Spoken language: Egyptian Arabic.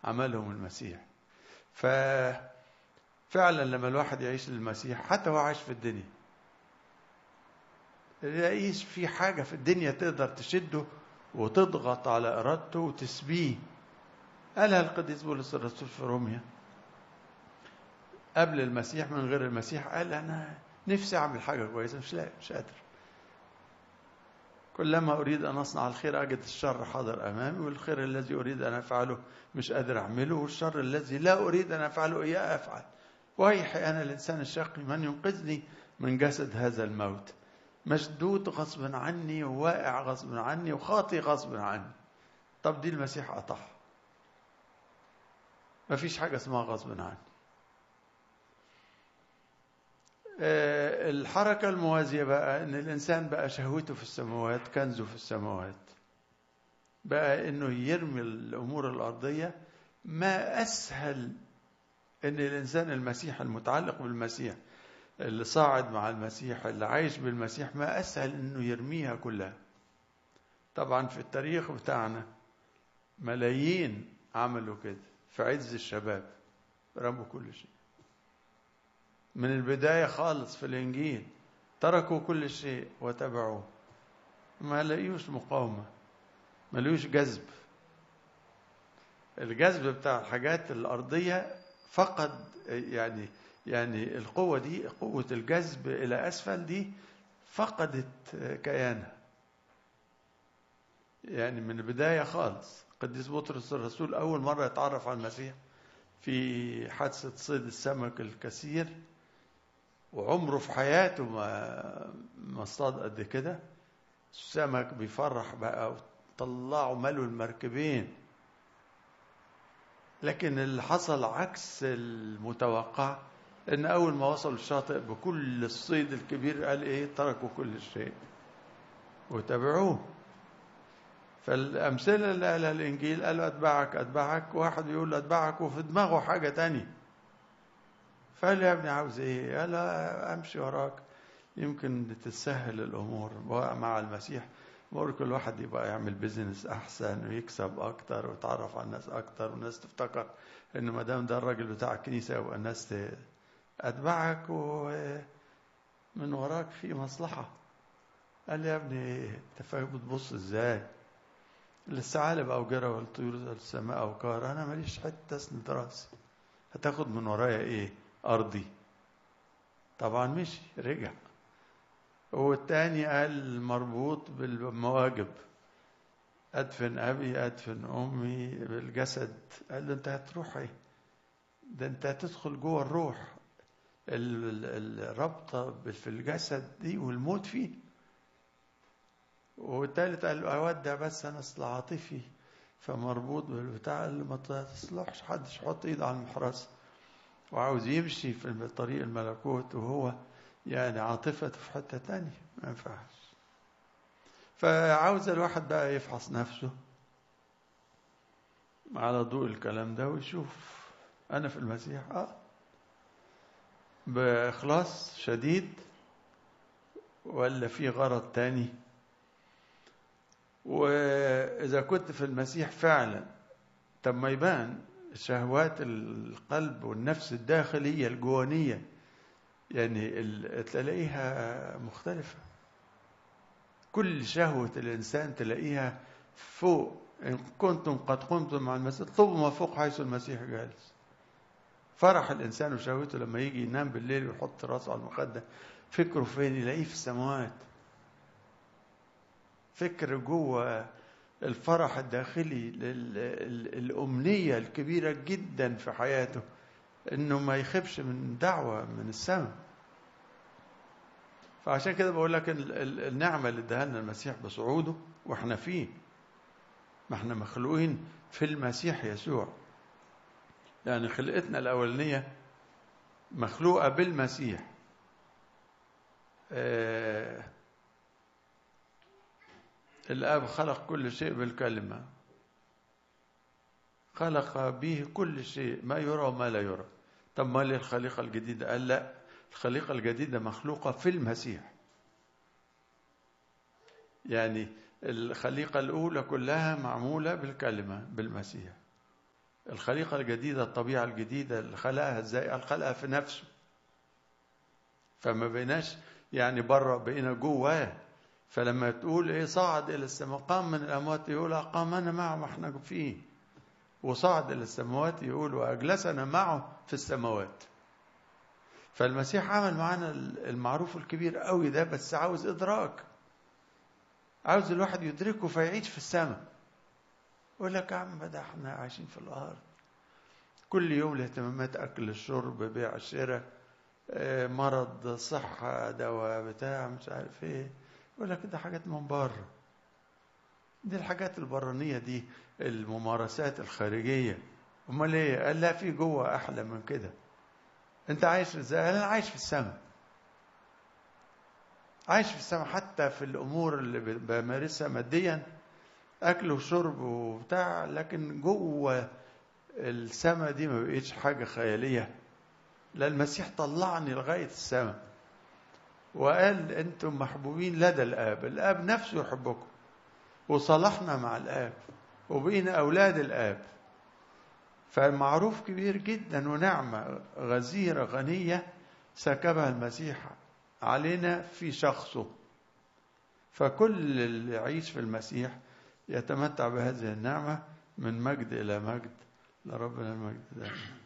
عملهم المسيح ففعلا لما الواحد يعيش للمسيح حتى هو عايش في الدنيا يلاقيش في حاجة في الدنيا تقدر تشده وتضغط على إرادته وتسبيه قالها القديس بولس الرسول في روميا قبل المسيح من غير المسيح قال أنا نفسي أعمل حاجة كويسة مش لاقي مش قادر كلما أريد أن أصنع الخير أجد الشر حاضر أمامي والخير الذي أريد أن أفعله مش قادر أعمله والشر الذي لا أريد أن أفعله إياه أفعل ويحي أنا الإنسان الشقي من ينقذني من جسد هذا الموت مشدود غصب عني وواقع غصب عني وخاطي غصب عني طب دي المسيح قطعها ما فيش حاجة اسمها غصب عني الحركة الموازية بقى ان الانسان بقى شهوته في السماوات كنزه في السماوات بقى انه يرمي الامور الارضية ما اسهل ان الانسان المسيح المتعلق بالمسيح اللي صاعد مع المسيح اللي عايش بالمسيح ما اسهل انه يرميها كلها طبعا في التاريخ بتاعنا ملايين عملوا كده في عز الشباب رموا كل شيء من البداية خالص في الإنجيل تركوا كل شيء وتبعوه ما لقيوش مقاومة ما لقيوش جذب الجذب بتاع الحاجات الأرضية فقد يعني يعني القوة دي قوة الجذب إلى أسفل دي فقدت كيانها يعني من البداية خالص قديس بطرس الرسول أول مرة يتعرف على المسيح في حادثة صيد السمك الكثير وعمره في حياته ما ما اصطاد قد كده السمك بيفرح بقى وطلعوا مالوا المركبين لكن اللي حصل عكس المتوقع ان اول ما وصلوا الشاطئ بكل الصيد الكبير قال ايه تركوا كل شيء وتابعوه فالامثله اللي قالها الانجيل قالوا اتبعك اتبعك واحد يقول اتبعك وفي دماغه حاجه تانية فقال يا ابني عاوز ايه قال امشي وراك يمكن تسهل الامور مع المسيح بقول كل واحد يبقى يعمل بيزنس احسن ويكسب اكتر ويتعرف على الناس اكتر والناس تفتكر ان ما دام ده الراجل بتاع الكنيسه يبقى الناس اتبعك ومن وراك في مصلحه قال لي يا ابني انت فاهم بتبص ازاي الثعالب اوجره والطيور السماء اوكار انا ماليش حته اسند راسي هتاخد من ورايا ايه ارضي طبعا مشي رجع والتاني قال مربوط بالمواجب ادفن ابي ادفن امي بالجسد قال له انت هتروح ايه ده انت هتدخل جوه الروح الرابطه في الجسد دي والموت فيه والتالت قال له اودع بس انا اصل عاطفي فمربوط بالبتاع اللي ما تصلحش حدش يحط ايده على المحرسه وعاوز يمشي في طريق الملكوت وهو يعني عاطفته في حتة تانية ما ينفعش فعاوز الواحد بقى يفحص نفسه على ضوء الكلام ده ويشوف أنا في المسيح آه بإخلاص شديد ولا في غرض تاني وإذا كنت في المسيح فعلا طب ما يبان شهوات القلب والنفس الداخلية الجوانية يعني تلاقيها مختلفة كل شهوة الإنسان تلاقيها فوق إن كنتم قد قمتم مع المسيح اطلبوا ما فوق حيث المسيح جالس فرح الإنسان وشهوته لما يجي ينام بالليل ويحط راسه على المخدة فكره فين يلاقيه في السماوات فكر جوه الفرح الداخلي الأمنية الكبيرة جدا في حياته انه ما يخبش من دعوة من السماء فعشان كده بقول لك النعمة اللي اداها لنا المسيح بصعوده واحنا فيه ما احنا مخلوقين في المسيح يسوع يعني خلقتنا الأولانية مخلوقة بالمسيح آه الآب خلق كل شيء بالكلمة خلق به كل شيء ما يرى وما لا يرى طب ما ليه الخليقة الجديدة قال لا الخليقة الجديدة مخلوقة في المسيح يعني الخليقة الأولى كلها معمولة بالكلمة بالمسيح الخليقة الجديدة الطبيعة الجديدة اللي خلقها ازاي قال خلقها في نفسه فما بقيناش يعني بره بقينا جواه فلما تقول ايه صعد الى السماء قام من الاموات يقول اقامنا معه ما احنا فيه وصعد الى السماوات يقول واجلسنا معه في السماوات فالمسيح عمل معانا المعروف الكبير قوي ده بس عاوز ادراك عاوز الواحد يدركه فيعيش في السماء يقول لك يا عم ده احنا عايشين في الارض كل يوم الاهتمامات اكل الشرب بيع الشراء مرض صحة دواء بتاع مش عارف ايه يقول لك ده حاجات من بره دي الحاجات البرانية دي الممارسات الخارجية امال ايه قال لا في جوه احلى من كده انت عايش ازاي انا عايش في السماء عايش في السماء حتى في الامور اللي بمارسها ماديا اكل وشرب وبتاع لكن جوه السماء دي ما بقتش حاجه خياليه لا المسيح طلعني لغايه السماء وقال انتم محبوبين لدى الاب الاب نفسه يحبكم وصلحنا مع الاب وبقينا اولاد الاب فمعروف كبير جدا ونعمه غزيره غنيه سكبها المسيح علينا في شخصه فكل اللي يعيش في المسيح يتمتع بهذه النعمه من مجد الى مجد لربنا المجد دائما